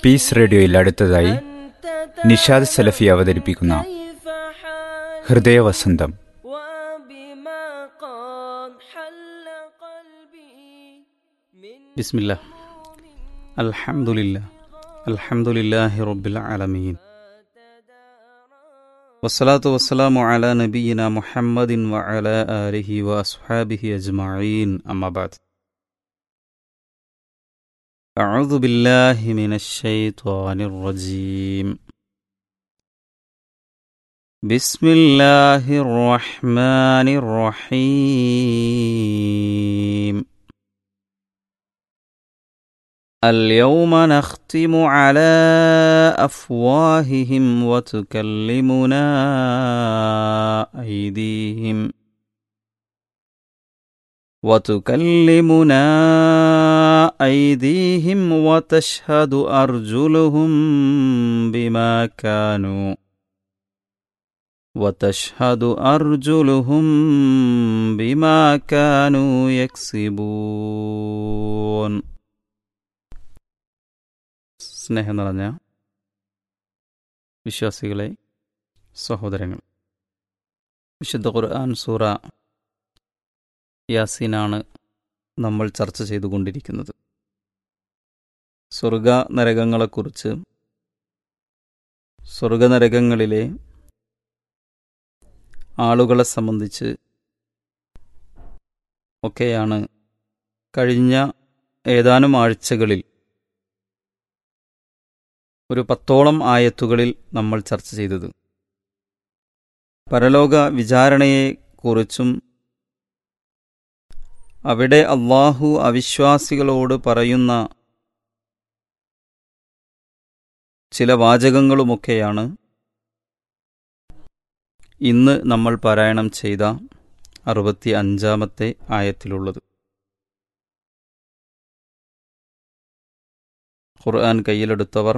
piece റേഡിയോയിൽ അടുത്തതായി നിഷാദ് സലഫി അവതരിപ്പിക്കുന്ന ഹൃദയവസന്തം بسم الله الحمد لله الحمد لله رب العالمين والصلاة والسلام على نبينا محمد وعلى آله وأصحابه أجمعين أما بعد أعوذ بالله من الشيطان الرجيم بسم الله الرحمن الرحيم اليوم نختم على أفواههم وتكلمنا أيديهم وتكلمنا أيديهم وتشهد أرجلهم بما كانوا وتشهد أرجلهم بما كانوا يكسبون സ്നേഹം നിറഞ്ഞ വിശ്വാസികളെ സഹോദരങ്ങൾ വിശുദ്ധ ഖുർആൻ സൂറ യാസീനാണ് നമ്മൾ ചർച്ച ചെയ്തുകൊണ്ടിരിക്കുന്നത് സ്വർഗ നരകങ്ങളെക്കുറിച്ച് സ്വർഗനരകങ്ങളിലെ ആളുകളെ സംബന്ധിച്ച് ഒക്കെയാണ് കഴിഞ്ഞ ഏതാനും ആഴ്ചകളിൽ ഒരു പത്തോളം ആയത്തുകളിൽ നമ്മൾ ചർച്ച ചെയ്തത് പരലോക വിചാരണയെക്കുറിച്ചും അവിടെ അള്ളാഹു അവിശ്വാസികളോട് പറയുന്ന ചില വാചകങ്ങളുമൊക്കെയാണ് ഇന്ന് നമ്മൾ പാരായണം ചെയ്ത അറുപത്തി അഞ്ചാമത്തെ ആയത്തിലുള്ളത് ഖുർആൻ കയ്യിലെടുത്തവർ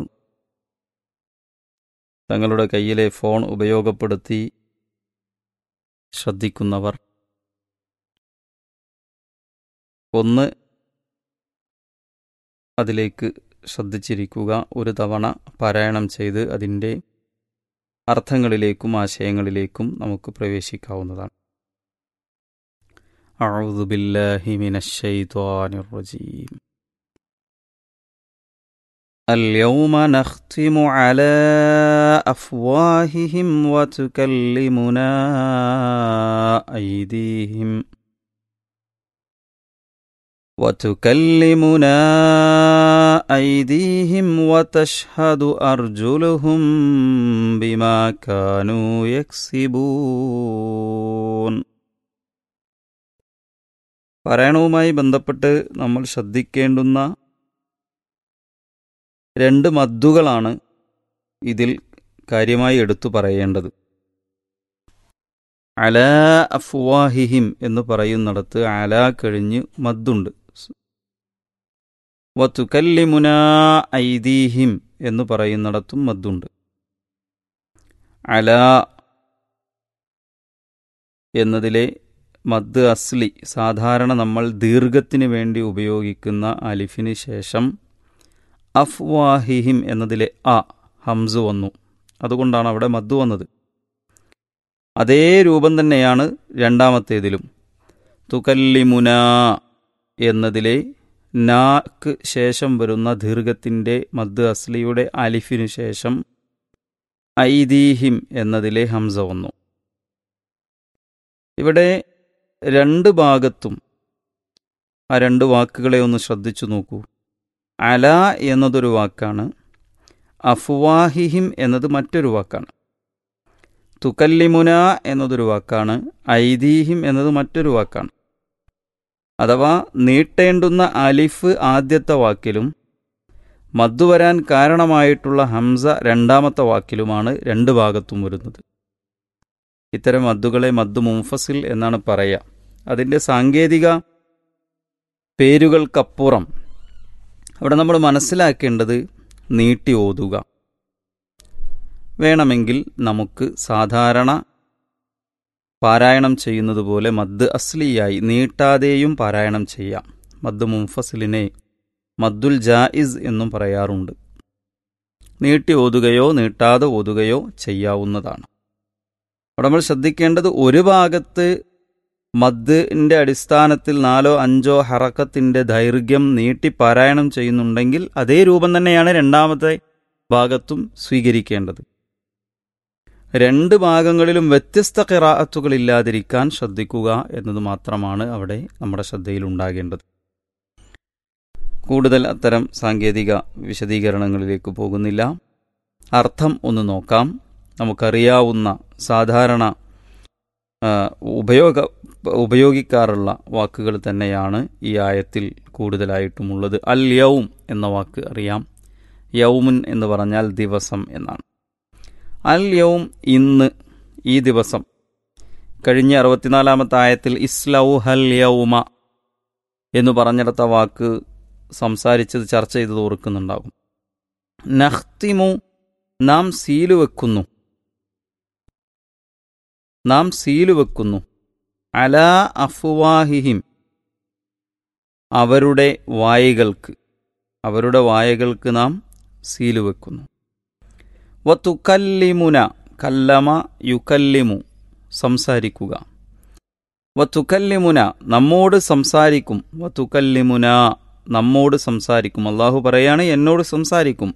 തങ്ങളുടെ കയ്യിലെ ഫോൺ ഉപയോഗപ്പെടുത്തി ശ്രദ്ധിക്കുന്നവർ ഒന്ന് അതിലേക്ക് ശ്രദ്ധിച്ചിരിക്കുക ഒരു തവണ പാരായണം ചെയ്ത് അതിൻ്റെ അർത്ഥങ്ങളിലേക്കും ആശയങ്ങളിലേക്കും നമുക്ക് പ്രവേശിക്കാവുന്നതാണ് أعوذ بالله من الشيطان الرجيم اليوم نختم على أفواههم وتكلمنا أيديهم وتكلمنا أيديهم وتشهد أرجلهم بما كانوا يكسبون പാരായണവുമായി ബന്ധപ്പെട്ട് നമ്മൾ ശ്രദ്ധിക്കേണ്ടുന്ന രണ്ട് മദ്ദുകളാണ് ഇതിൽ കാര്യമായി എടുത്തു പറയേണ്ടത് അല അഫ്വാഹിഹിം എന്ന് പറയുന്നിടത്ത് അല കഴിഞ്ഞ് മദ്ദുണ്ട് വത്തുക്കല്ലിമുന ഐദീഹിം എന്ന് പറയുന്നിടത്തും മദ്ദുണ്ട് അല എന്നതിലെ മദ് അസ്ലി സാധാരണ നമ്മൾ ദീർഘത്തിന് വേണ്ടി ഉപയോഗിക്കുന്ന അലിഫിന് ശേഷം അഫ്വാഹിഹിം എന്നതിലെ അ ഹംസ് വന്നു അതുകൊണ്ടാണ് അവിടെ മദ്ദു വന്നത് അതേ രൂപം തന്നെയാണ് രണ്ടാമത്തേതിലും തുകല്ലിമുന എന്നതിലെ നാക്ക് ശേഷം വരുന്ന ദീർഘത്തിൻ്റെ മദ് അസ്ലിയുടെ അലിഫിനു ശേഷം ഐദീഹിം എന്നതിലെ ഹംസ വന്നു ഇവിടെ രണ്ട് ഭാഗത്തും ആ രണ്ട് വാക്കുകളെ ഒന്ന് ശ്രദ്ധിച്ചു നോക്കൂ അല എന്നതൊരു വാക്കാണ് അഫ്വാഹിഹിം എന്നത് മറ്റൊരു വാക്കാണ് തുക്കല്ലിമുന എന്നതൊരു വാക്കാണ് ഐദീഹിം എന്നത് മറ്റൊരു വാക്കാണ് അഥവാ നീട്ടേണ്ടുന്ന അലിഫ് ആദ്യത്തെ വാക്കിലും മദ്ദു വരാൻ കാരണമായിട്ടുള്ള ഹംസ രണ്ടാമത്തെ വാക്കിലുമാണ് രണ്ട് ഭാഗത്തും വരുന്നത് ഇത്തരം മദ്ദുകളെ മദ്ദു മുംഫസിൽ എന്നാണ് പറയുക അതിൻ്റെ സാങ്കേതിക പേരുകൾക്കപ്പുറം അവിടെ നമ്മൾ മനസ്സിലാക്കേണ്ടത് നീട്ടി ഓതുക വേണമെങ്കിൽ നമുക്ക് സാധാരണ പാരായണം ചെയ്യുന്നത് പോലെ മദ് അസ്ലിയായി നീട്ടാതെയും പാരായണം ചെയ്യാം മദ് മുംഫസിലിനെ മദ്ദുൽ ജായിസ് എന്നും പറയാറുണ്ട് നീട്ടി ഓതുകയോ നീട്ടാതെ ഓതുകയോ ചെയ്യാവുന്നതാണ് അവിടെ നമ്മൾ ശ്രദ്ധിക്കേണ്ടത് ഒരു ഭാഗത്ത് മദ്ദിൻ്റെ അടിസ്ഥാനത്തിൽ നാലോ അഞ്ചോ ഹറക്കത്തിൻ്റെ ദൈർഘ്യം നീട്ടി പാരായണം ചെയ്യുന്നുണ്ടെങ്കിൽ അതേ രൂപം തന്നെയാണ് രണ്ടാമത്തെ ഭാഗത്തും സ്വീകരിക്കേണ്ടത് രണ്ട് ഭാഗങ്ങളിലും വ്യത്യസ്ത കിറാഅത്തുകൾ ഇല്ലാതിരിക്കാൻ ശ്രദ്ധിക്കുക എന്നത് മാത്രമാണ് അവിടെ നമ്മുടെ ശ്രദ്ധയിൽ ഉണ്ടാകേണ്ടത് കൂടുതൽ അത്തരം സാങ്കേതിക വിശദീകരണങ്ങളിലേക്ക് പോകുന്നില്ല അർത്ഥം ഒന്ന് നോക്കാം നമുക്കറിയാവുന്ന സാധാരണ ആ, ഉപയോഗ ഉപയോഗിക്കാറുള്ള വാക്കുകൾ തന്നെയാണ് ഈ ആയത്തിൽ കൂടുതലായിട്ടുമുള്ളത് അൽ യൗം എന്ന വാക്ക് അറിയാം യൗമുൻ എന്ന് പറഞ്ഞാൽ ദിവസം എന്നാണ് അൽ യൗം ഇന്ന് ഈ ദിവസം കഴിഞ്ഞ അറുപത്തിനാലാമത്തെ ആയത്തിൽ ഇസ്ലൗ ഹൽ യൗമ എന്ന് പറഞ്ഞിടത്ത വാക്ക് സംസാരിച്ചത് ചർച്ച ചെയ്തത് ഓർക്കുന്നുണ്ടാകും നഖ്തിമു നാം സീല് വെക്കുന്നു നാം സീല് വെക്കുന്നു അലാ അഫ്വാഹിഹിം അവരുടെ വായകൾക്ക് അവരുടെ വായകൾക്ക് നാം സീല് വെക്കുന്നു വത്തുക്കല്ലിമുന കല്ലമ യുക്കല്ലിമു സംസാരിക്കുക വത്തുക്കല്ലിമുന നമ്മോട് സംസാരിക്കും വത്തുക്കല്ലിമുന നമ്മോട് സംസാരിക്കും അള്ളാഹു പറയാണ് എന്നോട് സംസാരിക്കും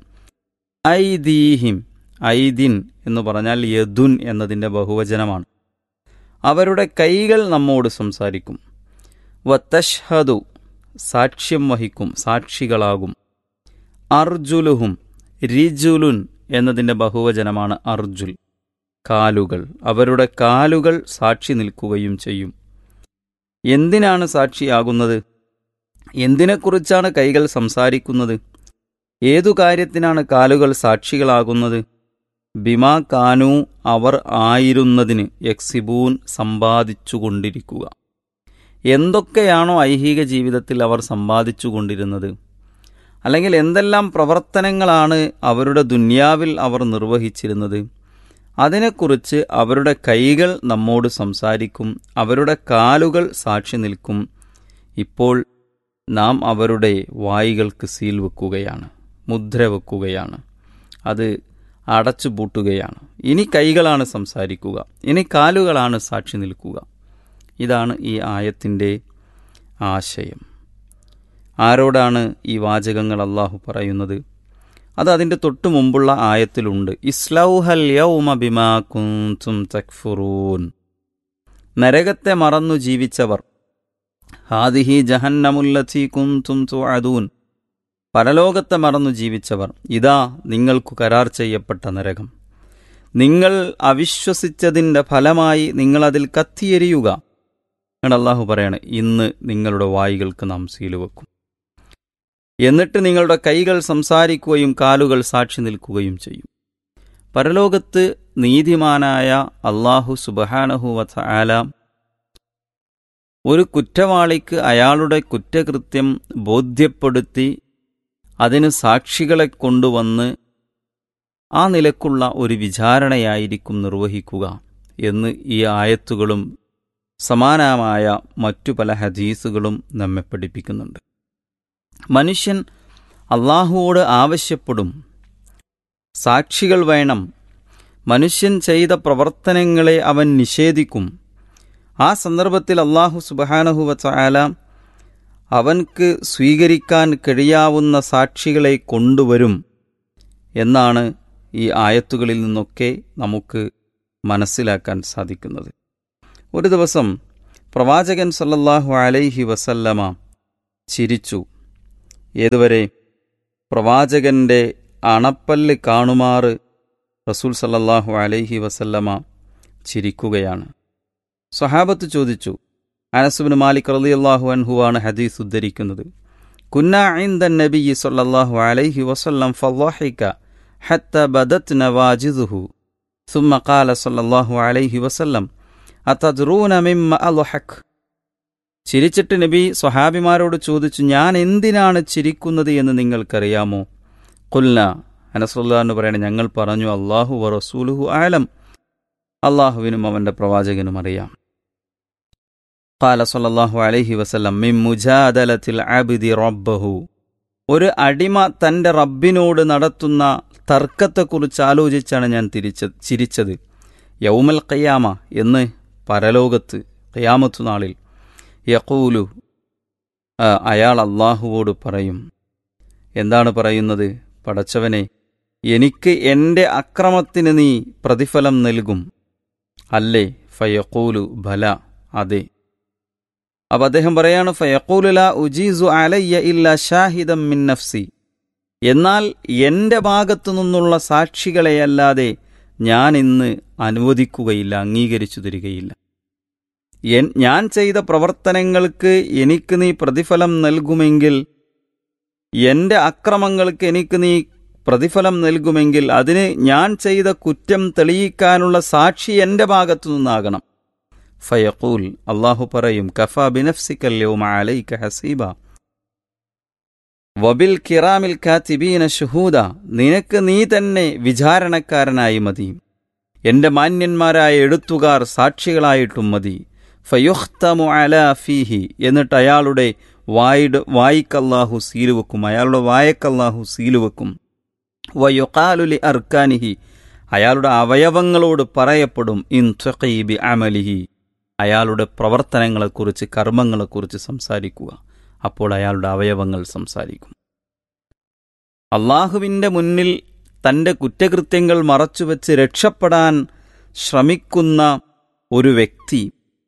ഐദീഹിം ഐദിൻ എന്ന് പറഞ്ഞാൽ യദുൻ എന്നതിൻ്റെ ബഹുവചനമാണ് അവരുടെ കൈകൾ നമ്മോട് സംസാരിക്കും വത്തഷ്ഹദു സാക്ഷ്യം വഹിക്കും സാക്ഷികളാകും അർജുലുഹും റിജുലുൻ എന്നതിൻ്റെ ബഹുവചനമാണ് അർജുൽ കാലുകൾ അവരുടെ കാലുകൾ സാക്ഷി നിൽക്കുകയും ചെയ്യും എന്തിനാണ് സാക്ഷിയാകുന്നത് എന്തിനെക്കുറിച്ചാണ് കൈകൾ സംസാരിക്കുന്നത് ഏതു കാര്യത്തിനാണ് കാലുകൾ സാക്ഷികളാകുന്നത് ബിമാ കാനു അവർ ആയിരുന്നതിന് യക്സിബൂൻ സമ്പാദിച്ചുകൊണ്ടിരിക്കുക എന്തൊക്കെയാണോ ഐഹിക ജീവിതത്തിൽ അവർ സമ്പാദിച്ചുകൊണ്ടിരുന്നത് അല്ലെങ്കിൽ എന്തെല്ലാം പ്രവർത്തനങ്ങളാണ് അവരുടെ ദുന്യാവിൽ അവർ നിർവഹിച്ചിരുന്നത് അതിനെക്കുറിച്ച് അവരുടെ കൈകൾ നമ്മോട് സംസാരിക്കും അവരുടെ കാലുകൾ സാക്ഷി നിൽക്കും ഇപ്പോൾ നാം അവരുടെ വായികൾക്ക് സീൽ വെക്കുകയാണ് മുദ്ര വെക്കുകയാണ് അത് അടച്ചു പൂട്ടുകയാണ് ഇനി കൈകളാണ് സംസാരിക്കുക ഇനി കാലുകളാണ് സാക്ഷി നിൽക്കുക ഇതാണ് ഈ ആയത്തിൻ്റെ ആശയം ആരോടാണ് ഈ വാചകങ്ങൾ അള്ളാഹു പറയുന്നത് അത് അതിൻ്റെ തൊട്ടു മുമ്പുള്ള ആയത്തിലുണ്ട് ഇസ്ലൗഹൽ യൗമ ബിമാ കുന്തും തക്ഫുറൂൻ നരകത്തെ മറന്നു ജീവിച്ചവർ ഹാദിഹി ജഹന്നമുല്ലത്തി കുന്തും തുഅദൂൻ പരലോകത്തെ മറന്നു ജീവിച്ചവർ ഇതാ നിങ്ങൾക്കു കരാർ ചെയ്യപ്പെട്ട നരകം നിങ്ങൾ അവിശ്വസിച്ചതിൻ്റെ ഫലമായി നിങ്ങളതിൽ കത്തിയെരിയുക എന്നിട്ട് അള്ളാഹു പറയാണ് ഇന്ന് നിങ്ങളുടെ വായികൾക്ക് നാം സീല് വെക്കും എന്നിട്ട് നിങ്ങളുടെ കൈകൾ സംസാരിക്കുകയും കാലുകൾ സാക്ഷി നിൽക്കുകയും ചെയ്യും പരലോകത്ത് നീതിമാനായ അള്ളാഹു സുബഹാനഹു വല ഒരു കുറ്റവാളിക്ക് അയാളുടെ കുറ്റകൃത്യം ബോധ്യപ്പെടുത്തി അതിന് സാക്ഷികളെ കൊണ്ടുവന്ന് ആ നിലക്കുള്ള ഒരു വിചാരണയായിരിക്കും നിർവഹിക്കുക എന്ന് ഈ ആയത്തുകളും സമാനമായ മറ്റു പല ഹദീസുകളും നമ്മെ പഠിപ്പിക്കുന്നുണ്ട് മനുഷ്യൻ അള്ളാഹുവോട് ആവശ്യപ്പെടും സാക്ഷികൾ വേണം മനുഷ്യൻ ചെയ്ത പ്രവർത്തനങ്ങളെ അവൻ നിഷേധിക്കും ആ സന്ദർഭത്തിൽ അള്ളാഹു സുബഹാനഹു വച്ചാല അവൻക്ക് സ്വീകരിക്കാൻ കഴിയാവുന്ന സാക്ഷികളെ കൊണ്ടുവരും എന്നാണ് ഈ ആയത്തുകളിൽ നിന്നൊക്കെ നമുക്ക് മനസ്സിലാക്കാൻ സാധിക്കുന്നത് ഒരു ദിവസം പ്രവാചകൻ സല്ലല്ലാഹു അലൈഹി വസല്ലമ ചിരിച്ചു ഏതുവരെ പ്രവാചകന്റെ അണപ്പല്ല് കാണുമാറ് റസൂൽ സല്ലല്ലാഹു അലൈഹി വസല്ലമ ചിരിക്കുകയാണ് സ്വഹാബത്ത് ചോദിച്ചു അനസുബിന് മാലിക് റളിയല്ലാഹു അൻഹുവാണ് ഹദീസ് ഉദ്ധരിക്കുന്നത് കുന്ന عند النبي صلى الله عليه وسلم فضحك حتى بدت نواجذه ثم قال صلى الله عليه وسلم أتدرون مما أضحك ചിരിച്ചിട്ട് നബി സ്വഹാബിമാരോട് ചോദിച്ചു ഞാൻ എന്തിനാണ് ചിരിക്കുന്നത് എന്ന് നിങ്ങൾക്കറിയാമോ കൊല്ല അനസുല്ലാന്ന് പറയണേ ഞങ്ങൾ പറഞ്ഞു അള്ളാഹു വ റസൂലുഹു ആലം അള്ളാഹുവിനും അവന്റെ പ്രവാചകനും അറിയാം قال صلى الله عليه وسلم من مجادلة العبد ربه ഒരു അടിമ തന്റെ റബ്ബിനോട് നടത്തുന്ന തർക്കത്തെക്കുറിച്ച് ആലോചിച്ചാണ് ഞാൻ തിരിച്ച ചിരിച്ചത് യൗമൽ ഖയ്യാമ എന്ന് പരലോകത്ത് ഖിയാമത്തു നാളിൽ യഖൂലു ആ, അയാൾ അള്ളാഹുവോട് പറയും എന്താണ് പറയുന്നത് പടച്ചവനെ എനിക്ക് എൻ്റെ അക്രമത്തിന് നീ പ്രതിഫലം നൽകും അല്ലേ ഫയഖൂലു ഭല അതെ അപ്പൊ അദ്ദേഹം പറയാണ് ഫയഖൂലു ലാ ഉജീസു അലയ്യ ഇല്ല ഷാഹിദം മിൻ നഫ്സി എന്നാൽ എൻ്റെ ഭാഗത്തു നിന്നുള്ള സാക്ഷികളെയല്ലാതെ ഞാൻ ഇന്ന് അനുവദിക്കുകയില്ല അംഗീകരിച്ചു തരികയില്ല എൻ- ഞാൻ ചെയ്ത പ്രവർത്തനങ്ങൾക്ക് എനിക്ക് നീ പ്രതിഫലം നൽകുമെങ്കിൽ എൻ്റെ അക്രമങ്ങൾക്ക് എനിക്ക് നീ പ്രതിഫലം നൽകുമെങ്കിൽ അതിന് ഞാൻ ചെയ്ത കുറ്റം തെളിയിക്കാനുള്ള സാക്ഷി എൻ്റെ ഭാഗത്തു നിന്നാകണം ഫയഖൂൽ അള്ളാഹു പറയും കഫ ബിനഫ്സിക്കല്യവും അലൈക ഹസീബ വബിൽ കിറാമിൽ കാത്തിബീന ഷുഹൂദ നിനക്ക് നീ തന്നെ വിചാരണക്കാരനായി മതി എന്റെ മാന്യന്മാരായ എഴുത്തുകാർ സാക്ഷികളായിട്ടും മതി ഫയുഖ്തമു അലാ ഫീഹി എന്നിട്ട് അയാളുടെ വായിട് വായിക്കല്ലാഹു സീല് വെക്കും അയാളുടെ വായക്കല്ലാഹു സീല് വെക്കും വയുക്കാലുലി അർക്കാനിഹി അയാളുടെ അവയവങ്ങളോട് പറയപ്പെടും ഇൻ ത്വഖീബി അമലിഹി അയാളുടെ പ്രവർത്തനങ്ങളെക്കുറിച്ച് കർമ്മങ്ങളെക്കുറിച്ച് സംസാരിക്കുക അപ്പോൾ അയാളുടെ അവയവങ്ങൾ സംസാരിക്കും അള്ളാഹുവിൻ്റെ മുന്നിൽ തൻ്റെ കുറ്റകൃത്യങ്ങൾ മറച്ചുവെച്ച് രക്ഷപ്പെടാൻ ശ്രമിക്കുന്ന ഒരു വ്യക്തി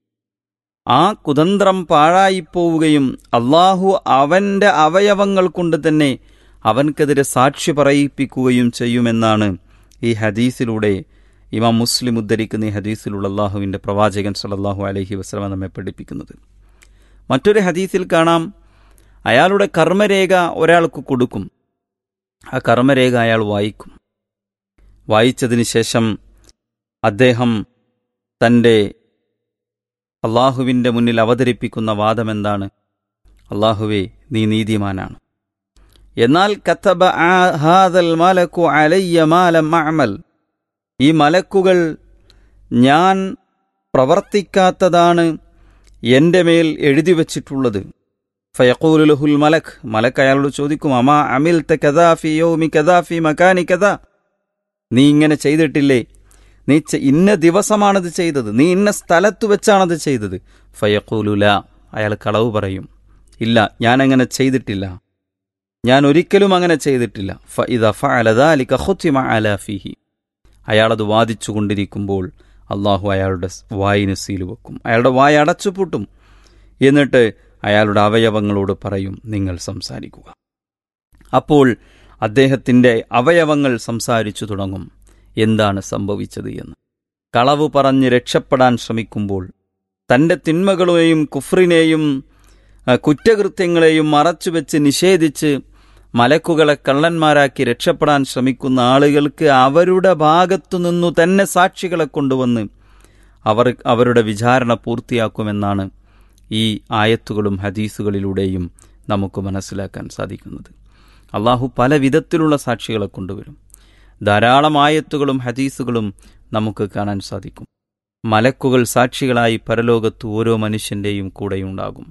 ആ കുതന്ത്രം പാഴായിപ്പോവുകയും അള്ളാഹു അവൻ്റെ അവയവങ്ങൾ കൊണ്ട് തന്നെ അവൻക്കെതിരെ സാക്ഷി പറയിപ്പിക്കുകയും ചെയ്യുമെന്നാണ് ഈ ഹദീസിലൂടെ ഇമാം മുസ്ലിം ഉദ്ധരിക്കുന്ന ഈ ഹദീസിലുള്ള അള്ളാഹുവിൻ്റെ പ്രവാചകൻ സല്ലല്ലാഹു അലൈഹി വസ്ലമ നമ്മെ പഠിപ്പിക്കുന്നത് മറ്റൊരു ഹദീസിൽ കാണാം അയാളുടെ കർമ്മരേഖ ഒരാൾക്ക് കൊടുക്കും ആ കർമ്മരേഖ അയാൾ വായിക്കും വായിച്ചതിന് ശേഷം അദ്ദേഹം തൻ്റെ അള്ളാഹുവിൻ്റെ മുന്നിൽ അവതരിപ്പിക്കുന്ന വാദം എന്താണ് അള്ളാഹുവേ നീ നീതിമാനാണ് എന്നാൽ കത്തബ ആ- ഹാദൽ മലക്കു അലയ്യ മാലം അമൽ ഈ മലക്കുകൾ ഞാൻ പ്രവർത്തിക്കാത്തതാണ് എൻ്റെ മേൽ എഴുതി വച്ചിട്ടുള്ളത് ഫയഖൂലുലഹുൽ മലക് മലക്ക് അയാളോട് ചോദിക്കും അമാ അമിൽ ത കദാഫി യോമി കദാഫി മക്കാനി കഥാ നീ ഇങ്ങനെ ചെയ്തിട്ടില്ലേ നീ ചെ- ഇന്ന ദിവസമാണത് ചെയ്തത് നീ ഇന്ന സ്ഥലത്ത് വെച്ചാണത് ചെയ്തത് ഫയഖൂലുല അയാൾ കളവ് പറയും ഇല്ല ഞാൻ അങ്ങനെ ചെയ്തിട്ടില്ല ഞാൻ ഒരിക്കലും അങ്ങനെ ചെയ്തിട്ടില്ല ഫ ഇദ ഫഅല ദാലിക ഖുത്തിമ അലാ ഫീഹി അയാളത് വാദിച്ചുകൊണ്ടിരിക്കുമ്പോൾ അള്ളാഹു അയാളുടെ സ് വായിന് സീല് വെക്കും അയാളുടെ വായ അടച്ചുപൂട്ടും എന്നിട്ട് അയാളുടെ അവയവങ്ങളോട് പറയും നിങ്ങൾ സംസാരിക്കുക അപ്പോൾ അദ്ദേഹത്തിൻ്റെ അവയവങ്ങൾ സംസാരിച്ചു തുടങ്ങും എന്താണ് സംഭവിച്ചത് എന്ന് കളവ് പറഞ്ഞ് രക്ഷപ്പെടാൻ ശ്രമിക്കുമ്പോൾ തൻ്റെ തിന്മകളെയും കുഫ്രിനെയും ആ, കുറ്റകൃത്യങ്ങളെയും മറച്ചുവെച്ച് നിഷേധിച്ച് മലക്കുകളെ കള്ളന്മാരാക്കി രക്ഷപ്പെടാൻ ശ്രമിക്കുന്ന ആളുകൾക്ക് അവരുടെ ഭാഗത്തു നിന്നു തന്നെ സാക്ഷികളെ കൊണ്ടുവന്ന് അവർ അവരുടെ വിചാരണ പൂർത്തിയാക്കുമെന്നാണ് ഈ ആയത്തുകളും ഹദീസുകളിലൂടെയും നമുക്ക് മനസ്സിലാക്കാൻ സാധിക്കുന്നത് അള്ളാഹു പല വിധത്തിലുള്ള സാക്ഷികളെ കൊണ്ടുവരും ധാരാളം ആയത്തുകളും ഹദീസുകളും നമുക്ക് കാണാൻ സാധിക്കും മലക്കുകൾ സാക്ഷികളായി പരലോകത്ത് ഓരോ മനുഷ്യൻ്റെയും കൂടെയുണ്ടാകും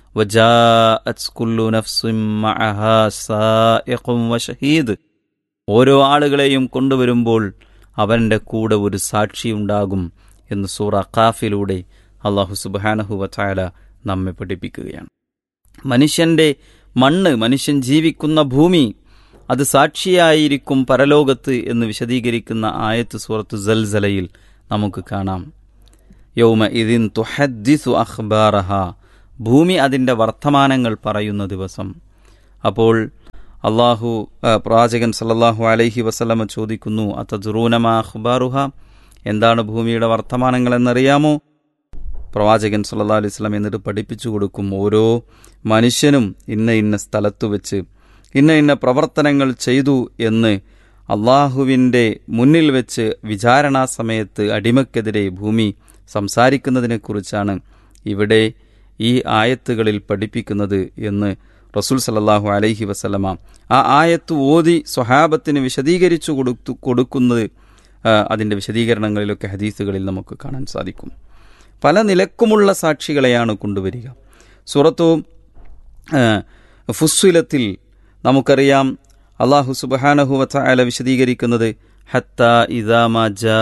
وجاءت كل نفس معها سائق وشهيد ഓരോ ആളുകളെയും കൊണ്ടുവരുമ്പോൾ അവൻ്റെ കൂടെ ഒരു സാക്ഷിയുണ്ടാകും എന്ന് സൂറ ഖാഫിലൂടെ അള്ളാഹു സുബാനഹു വച്ചാല നമ്മെ പഠിപ്പിക്കുകയാണ് മനുഷ്യൻ്റെ മണ്ണ് മനുഷ്യൻ ജീവിക്കുന്ന ഭൂമി അത് സാക്ഷിയായിരിക്കും പരലോകത്ത് എന്ന് വിശദീകരിക്കുന്ന ആയത്ത് സൂറത്ത് സൽസലയിൽ നമുക്ക് കാണാം യൗമ ഇതിൻ തുഹദ്ദിസു അഖ്ബാറഹ ഭൂമി അതിൻ്റെ വർത്തമാനങ്ങൾ പറയുന്ന ദിവസം അപ്പോൾ അള്ളാഹു ആ, പ്രവാചകൻ സല്ലല്ലാഹു അലൈഹി വസല്ലമ ചോദിക്കുന്നു അതജുറൂനമാ അഖ്ബാറുഹ എന്താണ് ഭൂമിയുടെ വർത്തമാനങ്ങൾ എന്നറിയാമോ പ്രവാചകൻ സല്ലല്ലാഹു അലൈഹി വസല്ലം എന്നിട്ട് പഠിപ്പിച്ചു കൊടുക്കും ഓരോ മനുഷ്യനും ഇന്ന ഇന്ന സ്ഥലത്തു വെച്ച് ഇന്ന ഇന്ന പ്രവർത്തനങ്ങൾ ചെയ്തു എന്ന് അള്ളാഹുവിൻ്റെ മുന്നിൽ വെച്ച് വിചാരണാ സമയത്ത് അടിമക്കെതിരെ ഭൂമി സംസാരിക്കുന്നതിനെക്കുറിച്ചാണ് ഇവിടെ ഈ ആയത്തുകളിൽ പഠിപ്പിക്കുന്നത് എന്ന് റസൂൽ സല്ലല്ലാഹു അലൈഹി വസല്ലമ ആ ആയത്ത് ഓതി സ്വഹാബത്തിന് വിശദീകരിച്ചു കൊടുത്തു കൊടുക്കുന്നത് ആ, അതിൻ്റെ വിശദീകരണങ്ങളിലൊക്കെ ഹദീസുകളിൽ നമുക്ക് കാണാൻ സാധിക്കും പല നിലക്കുമുള്ള സാക്ഷികളെയാണ് കൊണ്ടുവരിക സൂറത്തു ആ, ഫുസ്സുലത്തിൽ നമുക്കറിയാം അള്ളാഹു സുബഹാനഹു വല വിശദീകരിക്കുന്നത് ഹത്ത ഇദാമ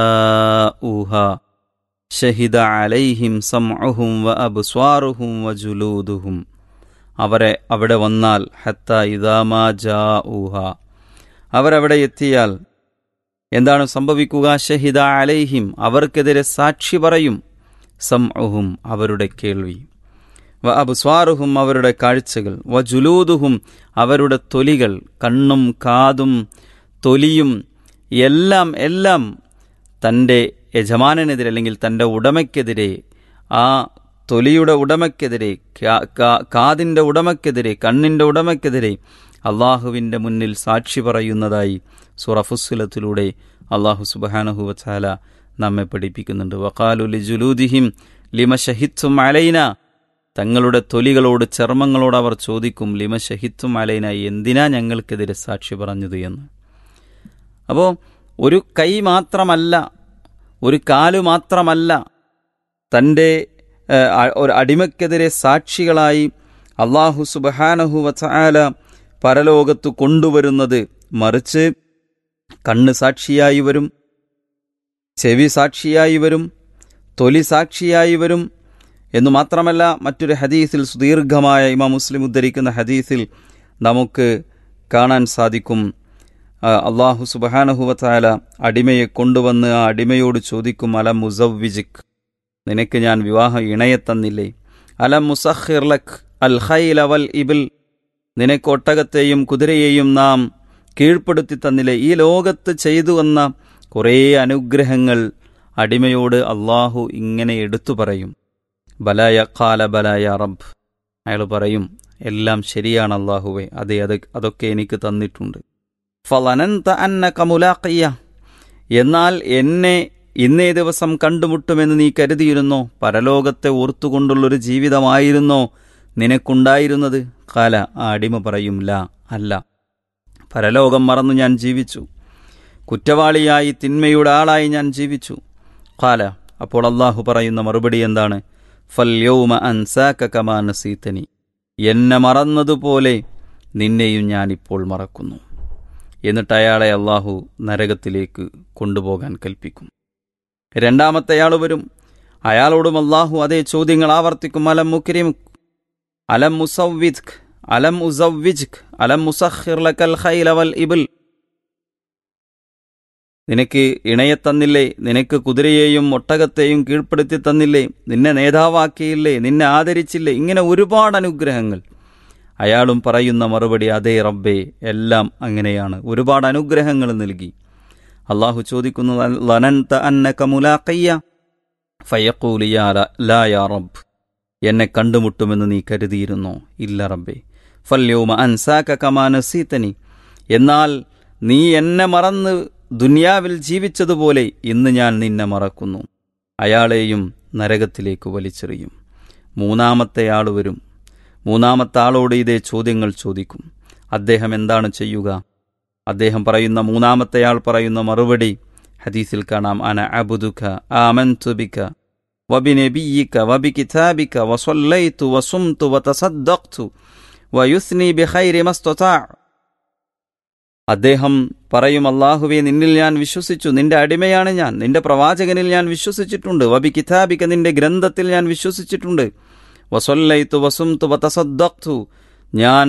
ജാഊഹ ഷഹിദ അലൈഹിം സംഅഹും വ അബ്സ്വാറുഹും വ ജുലൂദുഹും അവരെ അവിടെ വന്നാൽ ഹത്ത ഇദാമ ജാഊഹ അവരവിടെ എത്തിയാൽ എന്താണ് സംഭവിക്കുക ഷഹിദ അലൈഹിം അവർക്കെതിരെ സാക്ഷി പറയും സംഅഹും അവരുടെ കേൾവി വ അബ്സ്വാറുഹും അവരുടെ കാഴ്ചകൾ വ ജുലൂദുഹും അവരുടെ തൊലികൾ കണ്ണും കാതും തൊലിയും എല്ലാം എല്ലാം തൻ്റെ യജമാനനെതിരെ അല്ലെങ്കിൽ തൻ്റെ ഉടമയ്ക്കെതിരെ ആ തൊലിയുടെ ഉടമയ്ക്കെതിരെ കാതിൻ്റെ ഉടമയ്ക്കെതിരെ കണ്ണിൻ്റെ ഉടമയ്ക്കെതിരെ അള്ളാഹുവിൻ്റെ മുന്നിൽ സാക്ഷി പറയുന്നതായി സുറഫുസുലത്തിലൂടെ അള്ളാഹു സുബാനഹു വച്ചാല നമ്മെ പഠിപ്പിക്കുന്നുണ്ട് വക്കാലുലി ജുലൂദിഹിം ലിമ ഷഹിത്തും അലൈന തങ്ങളുടെ തൊലികളോട് ചർമ്മങ്ങളോട് അവർ ചോദിക്കും ലിമ ഷഹിത്തും അലൈന എന്തിനാ ഞങ്ങൾക്കെതിരെ സാക്ഷി പറഞ്ഞത് എന്ന് അപ്പോൾ ഒരു കൈ മാത്രമല്ല ഒരു കാലു മാത്രമല്ല തൻ്റെ ഒരു അടിമയ്ക്കെതിരെ സാക്ഷികളായി അള്ളാഹു സുബഹാനഹു വച്ചാല പരലോകത്ത് കൊണ്ടുവരുന്നത് മറിച്ച് കണ്ണ് സാക്ഷിയായി വരും ചെവി സാക്ഷിയായി വരും തൊലി സാക്ഷിയായി വരും എന്നു മാത്രമല്ല മറ്റൊരു ഹദീസിൽ സുദീർഘമായ ഇമാം മുസ്ലിം ഉദ്ധരിക്കുന്ന ഹദീസിൽ നമുക്ക് കാണാൻ സാധിക്കും അള്ളാഹു സുബഹാനഹുവത്തായ അടിമയെ കൊണ്ടുവന്ന് ആ അടിമയോട് ചോദിക്കും അലം മുസവ്വിജിക് നിനക്ക് ഞാൻ വിവാഹം ഇണയെ തന്നില്ലേ അലം മുസഹിർലഖ് അൽ ഖൈൽ അവൽ ഇബിൽ നിനക്ക് ഒട്ടകത്തെയും കുതിരയെയും നാം കീഴ്പ്പെടുത്തി തന്നില്ലേ ഈ ലോകത്ത് ചെയ്തു വന്ന കുറേ അനുഗ്രഹങ്ങൾ അടിമയോട് അള്ളാഹു ഇങ്ങനെ എടുത്തു പറയും ബലായ കാല ബലായ റബ്ബ് അയാൾ പറയും എല്ലാം ശരിയാണ് അള്ളാഹുവെ അതെ അത് അതൊക്കെ എനിക്ക് തന്നിട്ടുണ്ട് ഫലനന്ത അന്ന കമുലാക്കയ്യ എന്നാൽ എന്നെ ഇന്നേ ദിവസം കണ്ടുമുട്ടുമെന്ന് നീ കരുതിയിരുന്നോ പരലോകത്തെ ഓർത്തുകൊണ്ടുള്ളൊരു ജീവിതമായിരുന്നോ നിനക്കുണ്ടായിരുന്നത് കാല ആ അടിമ പറയും ല അല്ല പരലോകം മറന്നു ഞാൻ ജീവിച്ചു കുറ്റവാളിയായി തിന്മയുടെ ആളായി ഞാൻ ജീവിച്ചു കാല അപ്പോൾ അള്ളാഹു പറയുന്ന മറുപടി എന്താണ് ഫല്യൗമ അൻസാക്ക കമാ നസീത്തനി എന്നെ മറന്നതുപോലെ നിന്നെയും ഞാനിപ്പോൾ മറക്കുന്നു എന്നിട്ട് അയാളെ അള്ളാഹു നരകത്തിലേക്ക് കൊണ്ടുപോകാൻ കൽപ്പിക്കും രണ്ടാമത്തെ അയാൾ വരും അയാളോടും അള്ളാഹു അതേ ചോദ്യങ്ങൾ ആവർത്തിക്കും അലം മുക്രിം അലം മുസവ്വിദ് അലം ഉസവ്വിജ് അലം മുസഹിർലക്കൽ ഖൈലവൽ ഇബിൽ നിനക്ക് ഇണയെ തന്നില്ലേ നിനക്ക് കുതിരയെയും ഒട്ടകത്തെയും കീഴ്പ്പെടുത്തി തന്നില്ലേ നിന്നെ നേതാവാക്കിയില്ലേ നിന്നെ ആദരിച്ചില്ലേ ഇങ്ങനെ ഒരുപാട് അനുഗ്രഹങ്ങൾ അയാളും പറയുന്ന മറുപടി അതേ റബ്ബേ എല്ലാം അങ്ങനെയാണ് ഒരുപാട് അനുഗ്രഹങ്ങൾ നൽകി അള്ളാഹു ചോദിക്കുന്നു ലനന്ത അന്നക മുലാഖയ്യ ഫയക്കൂലിയാ ലാ യാ റബ്ബ് എന്നെ കണ്ടുമുട്ടുമെന്ന് നീ കരുതിയിരുന്നോ ഇല്ല റബ്ബേ ഫല്യോമ അൻസാക്ക കമാനസീത്തനി എന്നാൽ നീ എന്നെ മറന്ന് ദുനിയാവിൽ ജീവിച്ചതുപോലെ ഇന്ന് ഞാൻ നിന്നെ മറക്കുന്നു അയാളെയും നരകത്തിലേക്ക് വലിച്ചെറിയും മൂന്നാമത്തെ ആൾ വരും മൂന്നാമത്തെ ആളോട് ഇതേ ചോദ്യങ്ങൾ ചോദിക്കും അദ്ദേഹം എന്താണ് ചെയ്യുക അദ്ദേഹം പറയുന്ന മൂന്നാമത്തെയാൾ പറയുന്ന മറുപടി ഹദീസിൽ കാണാം അന അബുദുഖ ആമൻതുബിക വബിനബിയിക വബികിതാബിക വസല്ലൈതു വസുംതു വതസദ്ദഖ്തു വയുസ്നി ബിഖൈരി മസ്തതാ അദ്ദേഹം പറയും അള്ളാഹുവെ നിന്നിൽ ഞാൻ വിശ്വസിച്ചു നിന്റെ അടിമയാണ് ഞാൻ നിന്റെ പ്രവാചകനിൽ ഞാൻ വിശ്വസിച്ചിട്ടുണ്ട് വബി കിതാബിക നിന്റെ ഗ്രന്ഥത്തിൽ ഞാൻ വിശ്വസിച്ചിട്ടുണ്ട് വസൊല്ലൈത്തു വസുംതു വതസദ്ദഖ്തു ഞാൻ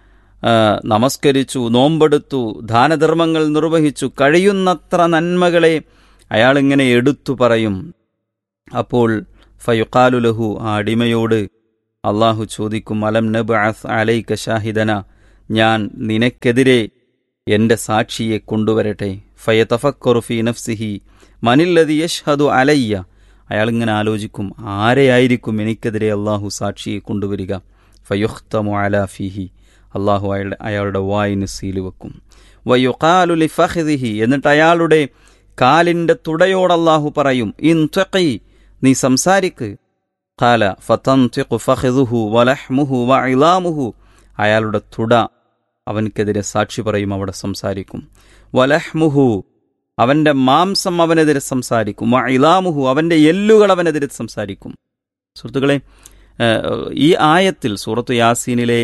നമസ്കരിച്ചു നോമ്പെടുത്തു ദാനധർമ്മങ്ങൾ നിർവഹിച്ചു കഴിയുന്നത്ര നന്മകളെ അയാളിങ്ങനെ എടുത്തു പറയും അപ്പോൾ ഫയുക്കാലുലഹു ആ അടിമയോട് അള്ളാഹു ചോദിക്കും അലം നബ് അലൈക ഷാഹിദന ഞാൻ നിനക്കെതിരെ എന്റെ സാക്ഷിയെ കൊണ്ടുവരട്ടെ ഫയതഫക്കുറുഫി നഫ്സിഹി മനില്ലതി യഷ്ഹദു അലയ്യ അയാളിങ്ങനെ ആലോചിക്കും ആരെയായിരിക്കും എനിക്കെതിരെ അള്ളാഹു സാക്ഷിയെ കൊണ്ടുവരിക ഫയുഖ്തമു അലാ ഫിഹി അള്ളാഹു അയാളുടെ അയാളുടെ വായിന് സീല് വെക്കും വയുഖാലു ലിഫഹിദിഹി എന്നിട്ട് അയാളുടെ കാലിന്റെ തുടയോട് അള്ളാഹു പറയും ഇൻ ത്വഖി നീ സംസാരിക്ക് ഖാല ഫതൻതിഖു ഫഖിദുഹു വലഹ്മുഹു വഇലാമുഹു അയാളുടെ തുട അവൻക്കെതിരെ സാക്ഷി പറയും അവിടെ സംസാരിക്കും വലഹ്മുഹു അവന്റെ മാംസം അവനെതിരെ സംസാരിക്കും ഇലാമുഹു അവന്റെ എല്ലുകൾ അവനെതിരെ സംസാരിക്കും സുഹൃത്തുക്കളെ ഈ ആയത്തിൽ സൂറത്ത് യാസീനിലെ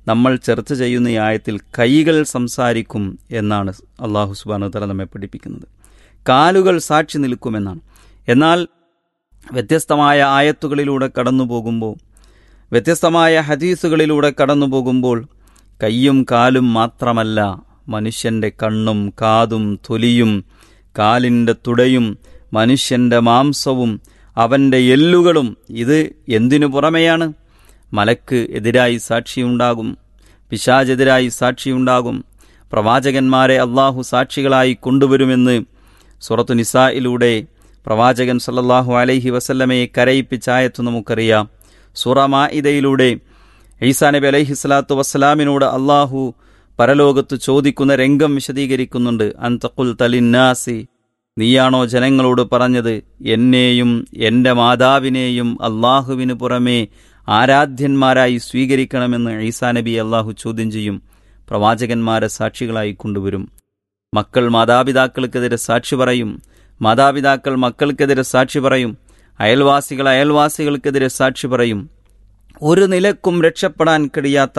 നമ്മൾ ചർച്ച ചെയ്യുന്ന ഈ ആയത്തിൽ കൈകൾ സംസാരിക്കും എന്നാണ് അള്ളാഹു സുബാനു തല നമ്മെ പഠിപ്പിക്കുന്നത് കാലുകൾ സാക്ഷി നിൽക്കുമെന്നാണ് എന്നാൽ വ്യത്യസ്തമായ ആയത്തുകളിലൂടെ കടന്നു പോകുമ്പോൾ വ്യത്യസ്തമായ ഹദീസുകളിലൂടെ കടന്നു പോകുമ്പോൾ കൈയും കാലും മാത്രമല്ല മനുഷ്യൻ്റെ കണ്ണും കാതും തൊലിയും കാലിൻ്റെ തുടയും മനുഷ്യൻ്റെ മാംസവും അവൻ്റെ എല്ലുകളും ഇത് എന്തിനു പുറമെയാണ് മലക്ക് എതിരായി സാക്ഷിയുണ്ടാകും പിശാചെതിരായി സാക്ഷിയുണ്ടാകും പ്രവാചകന്മാരെ അള്ളാഹു സാക്ഷികളായി കൊണ്ടുവരുമെന്ന് സുറത്തു നിസായിലൂടെ പ്രവാചകൻ സല്ലല്ലാഹു അലൈഹി വസല്ലമയെ കരയിപ്പിച്ചായത്തു നമുക്കറിയാം സൂറ മാഇദയിലൂടെ ഈസാ നബി അലൈഹി സ്വലാത്തു വസ്സലാമിനോട് അള്ളാഹു പരലോകത്ത് ചോദിക്കുന്ന രംഗം വിശദീകരിക്കുന്നുണ്ട് അന്തഖുൽ തലിന്നാസി നീയാണോ ജനങ്ങളോട് പറഞ്ഞത് എന്നെയും എൻ്റെ മാതാവിനെയും അള്ളാഹുവിന് പുറമേ ആരാധ്യന്മാരായി സ്വീകരിക്കണമെന്ന് ഈസാ നബി അള്ളാഹു ചോദ്യം ചെയ്യും പ്രവാചകന്മാരെ സാക്ഷികളായി കൊണ്ടുവരും മക്കൾ മാതാപിതാക്കൾക്കെതിരെ സാക്ഷി പറയും മാതാപിതാക്കൾ മക്കൾക്കെതിരെ സാക്ഷി പറയും അയൽവാസികൾ അയൽവാസികൾക്കെതിരെ സാക്ഷി പറയും ഒരു നിലക്കും രക്ഷപ്പെടാൻ കഴിയാത്ത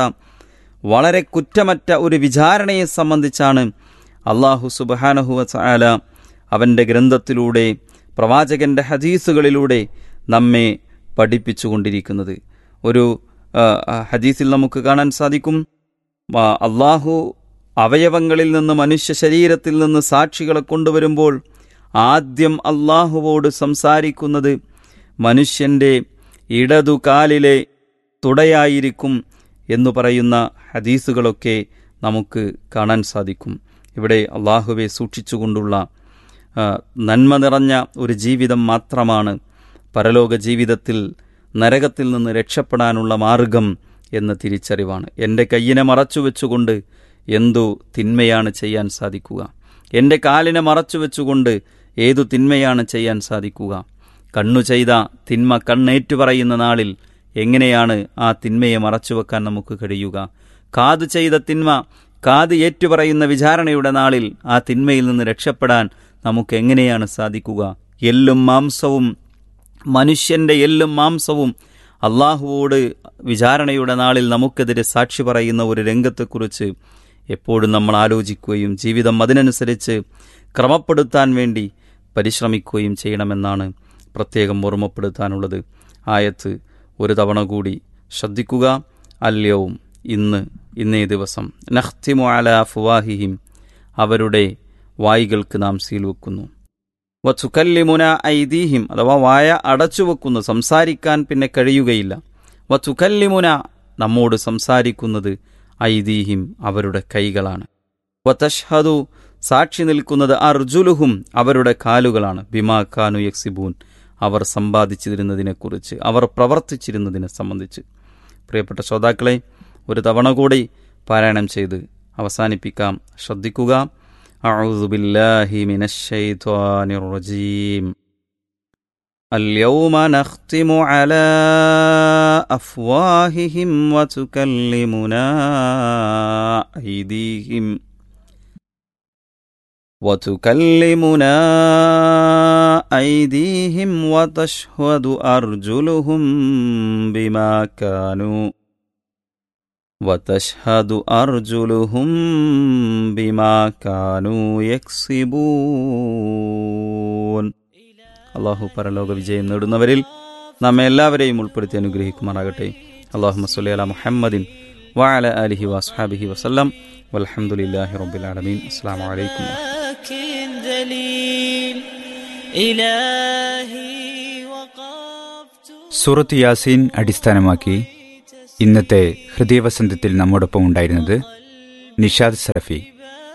വളരെ കുറ്റമറ്റ ഒരു വിചാരണയെ സംബന്ധിച്ചാണ് അള്ളാഹു സുബാനഹുവ ചായാല അവൻ്റെ ഗ്രന്ഥത്തിലൂടെ പ്രവാചകന്റെ ഹദീസുകളിലൂടെ നമ്മെ പഠിപ്പിച്ചുകൊണ്ടിരിക്കുന്നത് ഒരു ആ, ആ, ഹദീസിൽ നമുക്ക് കാണാൻ സാധിക്കും ആ, അള്ളാഹു അവയവങ്ങളിൽ നിന്ന് മനുഷ്യ ശരീരത്തിൽ നിന്ന് സാക്ഷികളെ കൊണ്ടുവരുമ്പോൾ ആദ്യം അള്ളാഹുവോട് സംസാരിക്കുന്നത് മനുഷ്യൻ്റെ ഇടതുകാലിലെ തുടയായിരിക്കും എന്നു പറയുന്ന ഹദീസുകളൊക്കെ നമുക്ക് കാണാൻ സാധിക്കും ഇവിടെ അള്ളാഹുവെ സൂക്ഷിച്ചുകൊണ്ടുള്ള ആ, നന്മ നിറഞ്ഞ ഒരു ജീവിതം മാത്രമാണ് പരലോക ജീവിതത്തിൽ നരകത്തിൽ നിന്ന് രക്ഷപ്പെടാനുള്ള മാർഗം എന്ന തിരിച്ചറിവാണ് എൻ്റെ കയ്യിനെ മറച്ചു വെച്ചുകൊണ്ട് എന്തു തിന്മയാണ് ചെയ്യാൻ സാധിക്കുക എൻ്റെ കാലിനെ മറച്ചു വെച്ചുകൊണ്ട് ഏതു തിന്മയാണ് ചെയ്യാൻ സാധിക്കുക കണ്ണു ചെയ്ത തിന്മ കണ്ണേറ്റു പറയുന്ന നാളിൽ എങ്ങനെയാണ് ആ തിന്മയെ മറച്ചുവെക്കാൻ നമുക്ക് കഴിയുക കാത് ചെയ്ത തിന്മ കാത് ഏറ്റുപറയുന്ന വിചാരണയുടെ നാളിൽ ആ തിന്മയിൽ നിന്ന് രക്ഷപ്പെടാൻ നമുക്ക് എങ്ങനെയാണ് സാധിക്കുക എല്ലും മാംസവും മനുഷ്യന്റെ എല്ലും മാംസവും അള്ളാഹുവോട് വിചാരണയുടെ നാളിൽ നമുക്കെതിരെ സാക്ഷി പറയുന്ന ഒരു രംഗത്തെക്കുറിച്ച് എപ്പോഴും നമ്മൾ ആലോചിക്കുകയും ജീവിതം അതിനനുസരിച്ച് ക്രമപ്പെടുത്താൻ വേണ്ടി പരിശ്രമിക്കുകയും ചെയ്യണമെന്നാണ് പ്രത്യേകം ഓർമ്മപ്പെടുത്താനുള്ളത് ആയത്ത് ഒരു തവണ കൂടി ശ്രദ്ധിക്കുക അല്യവും ഇന്ന് ഇന്നേ ദിവസം നഖ്തിമു അല ഫുവാഹിഹിം അവരുടെ വായികൾക്ക് നാം സീൽ വെക്കുന്നു വച്ചുക്കല്ലിമുന ഐദീഹിം അഥവാ വായ അടച്ചു വെക്കുന്നു സംസാരിക്കാൻ പിന്നെ കഴിയുകയില്ല വച്ചുക്കല്ലിമുന നമ്മോട് സംസാരിക്കുന്നത് ഐദീഹിം അവരുടെ കൈകളാണ് വതഷ്ഹദു സാക്ഷി നിൽക്കുന്നത് അർജുലുഹും അവരുടെ കാലുകളാണ് ബിമാ ഖാനു യക്സിബൂൻ അവർ സമ്പാദിച്ചിരുന്നതിനെക്കുറിച്ച് അവർ പ്രവർത്തിച്ചിരുന്നതിനെ സംബന്ധിച്ച് പ്രിയപ്പെട്ട ശ്രോതാക്കളെ ഒരു തവണ കൂടി പാരായണം ചെയ്ത് അവസാനിപ്പിക്കാം ശ്രദ്ധിക്കുക أعوذ بالله من الشيطان الرجيم اليوم نختم على أفواههم وتكلمنا أيديهم وتكلمنا أيديهم وتشهد أرجلهم بما كانوا وتشهد أرجلهم بما كانوا يكسبون അള്ളാഹു പരലോക വിജയം നേടുന്നവരിൽ നമ്മെ എല്ലാവരെയും ഉൾപ്പെടുത്തി അനുഗ്രഹിക്കുമാറാകട്ടെ അള്ളാഹു മസ്ലി അല മുഹമ്മദിൻ വഅല അലിഹി വസ്ഹാബിഹി വസല്ലം വൽഹംദുലില്ലാഹി റബ്ബിൽ ആലമീൻ അസ്സലാമു അലൈക്കും لكن دليل إلهي وقفت സൂറത്ത് യാസീൻ അടിസ്ഥാനമാക്കി ഇന്നത്തെ ഹൃദയവസന്തത്തിൽ നമ്മോടൊപ്പം ഉണ്ടായിരുന്നത് നിഷാദ് സറഫി